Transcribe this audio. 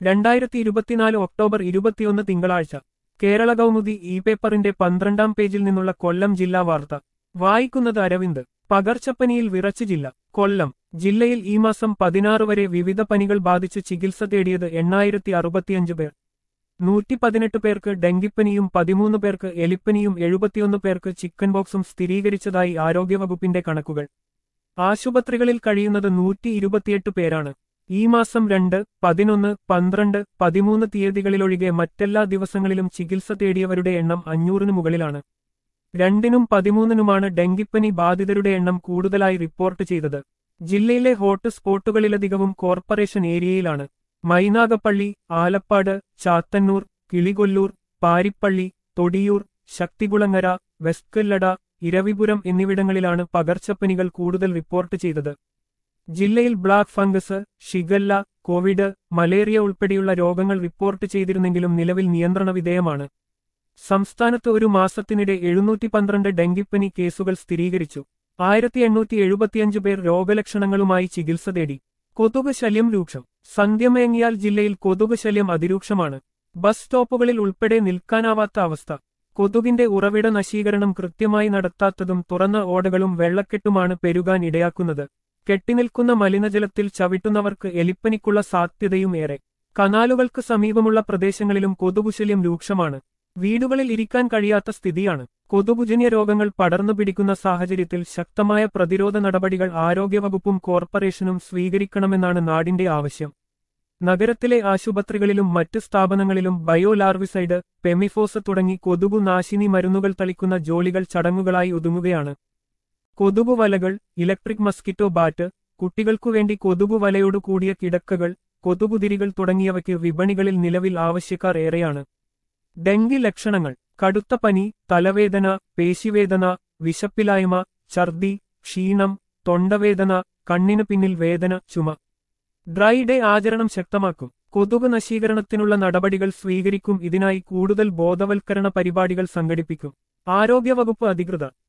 രണ്ടായിരത്തി ഇരുപത്തിനാല് ഒക്ടോബർ ഇരുപത്തിയൊന്ന് തിങ്കളാഴ്ച കേരള കൗമുദി ഇ പേപ്പറിന്റെ പന്ത്രണ്ടാം പേജിൽ നിന്നുള്ള കൊല്ലം ജില്ലാ വാർത്ത വായിക്കുന്നത് അരവിന്ദ് പകർച്ചപ്പനിയിൽ വിറച്ച് ജില്ല കൊല്ലം ജില്ലയിൽ ഈ മാസം പതിനാറ് വരെ വിവിധ പനികൾ ബാധിച്ച് ചികിത്സ തേടിയത് എണ്ണായിരത്തി അറുപത്തിയഞ്ച് പേർ നൂറ്റി പതിനെട്ട് പേർക്ക് ഡെങ്കിപ്പനിയും പതിമൂന്ന് പേർക്ക് എലിപ്പനിയും എഴുപത്തിയൊന്ന് പേർക്ക് ചിക്കൻ ബോക്സും സ്ഥിരീകരിച്ചതായി ആരോഗ്യവകുപ്പിന്റെ കണക്കുകൾ ആശുപത്രികളിൽ കഴിയുന്നത് നൂറ്റി ഇരുപത്തിയെട്ട് പേരാണ് ഈ മാസം രണ്ട് പതിനൊന്ന് പന്ത്രണ്ട് പതിമൂന്ന് തീയതികളിലൊഴികെ മറ്റെല്ലാ ദിവസങ്ങളിലും ചികിത്സ തേടിയവരുടെ എണ്ണം അഞ്ഞൂറിനു മുകളിലാണ് രണ്ടിനും പതിമൂന്നിനുമാണ് ഡെങ്കിപ്പനി ബാധിതരുടെ എണ്ണം കൂടുതലായി റിപ്പോർട്ട് ചെയ്തത് ജില്ലയിലെ ഹോട്ട് സ്പോട്ടുകളിലധികവും കോർപ്പറേഷൻ ഏരിയയിലാണ് മൈനാഗപ്പള്ളി ആലപ്പാട് ചാത്തന്നൂർ കിളികൊല്ലൂർ പാരിപ്പള്ളി തൊടിയൂർ ശക്തികുളങ്ങര വെസ്കല്ലട ഇരവിപുരം എന്നിവിടങ്ങളിലാണ് പകർച്ചപ്പനികൾ കൂടുതൽ റിപ്പോർട്ട് ചെയ്തത് ജില്ലയിൽ black fungus shigella Covid malaria ഉൾപ്പെടെയുള്ള രോഗങ്ങൾ റിപ്പോർട്ട് ചെയ്തിരുന്നെങ്കിലും നിലവിൽ നിയന്ത്രണ വിധേയമാണ് സംസ്ഥാനത്ത് ഒരു മാസത്തിനിടെ എഴുന്നൂറ്റി പന്ത്രണ്ട് ഡെങ്കിപ്പനി കേസുകൾ സ്ഥിരീകരിച്ചു ആയിരത്തി എണ്ണൂറ്റി എഴുപത്തിയഞ്ച് പേർ രോഗലക്ഷണങ്ങളുമായി ചികിത്സ തേടി കൊതുക് ശല്യം രൂക്ഷം സന്ധ്യമയങ്ങിയാൽ ജില്ലയിൽ കൊതുക് ശല്യം അതിരൂക്ഷമാണ് ബസ് സ്റ്റോപ്പുകളിൽ ഉൾപ്പെടെ നിൽക്കാനാവാത്ത അവസ്ഥ കൊതുകിന്റെ ഉറവിട നശീകരണം കൃത്യമായി നടത്താത്തതും തുറന്ന ഓടകളും വെള്ളക്കെട്ടുമാണ് പെരുകാൻ ഇടയാക്കുന്നത് കെട്ടിനിൽക്കുന്ന മലിനജലത്തിൽ ചവിട്ടുന്നവർക്ക് എലിപ്പനിക്കുള്ള സാധ്യതയും ഏറെ കനാലുകൾക്ക് സമീപമുള്ള പ്രദേശങ്ങളിലും കൊതുകുശല്യം രൂക്ഷമാണ് വീടുകളിൽ ഇരിക്കാൻ കഴിയാത്ത സ്ഥിതിയാണ് കൊതുകുജന്യ രോഗങ്ങൾ പടർന്നു പിടിക്കുന്ന സാഹചര്യത്തിൽ ശക്തമായ പ്രതിരോധ നടപടികൾ ആരോഗ്യവകുപ്പും കോർപ്പറേഷനും സ്വീകരിക്കണമെന്നാണ് നാടിന്റെ ആവശ്യം നഗരത്തിലെ ആശുപത്രികളിലും മറ്റ് സ്ഥാപനങ്ങളിലും ബയോലാർവിസൈഡ് പെമിഫോസ് തുടങ്ങി കൊതുകു നാശിനി മരുന്നുകൾ തളിക്കുന്ന ജോലികൾ ചടങ്ങുകളായി ഒതുങ്ങുകയാണ് കൊതുകുവലകൾ ഇലക്ട്രിക് മസ്കിറ്റോ ബാറ്റ് കുട്ടികൾക്കുവേണ്ടി കൊതുകുവലയോടു കൂടിയ കിടക്കകൾ കൊതുകുതിരികൾ തുടങ്ങിയവയ്ക്ക് വിപണികളിൽ നിലവിൽ ആവശ്യക്കാർ ഏറെയാണ് ഡെങ്കി ലക്ഷണങ്ങൾ കടുത്ത പനി തലവേദന പേശിവേദന വിശപ്പിലായ്മ ഛർദി ക്ഷീണം തൊണ്ടവേദന കണ്ണിനു പിന്നിൽ വേദന ചുമ ഡ്രൈ ഡേ ആചരണം ശക്തമാക്കും കൊതുക് നശീകരണത്തിനുള്ള നടപടികൾ സ്വീകരിക്കും ഇതിനായി കൂടുതൽ ബോധവൽക്കരണ പരിപാടികൾ സംഘടിപ്പിക്കും ആരോഗ്യവകുപ്പ് അധികൃതർ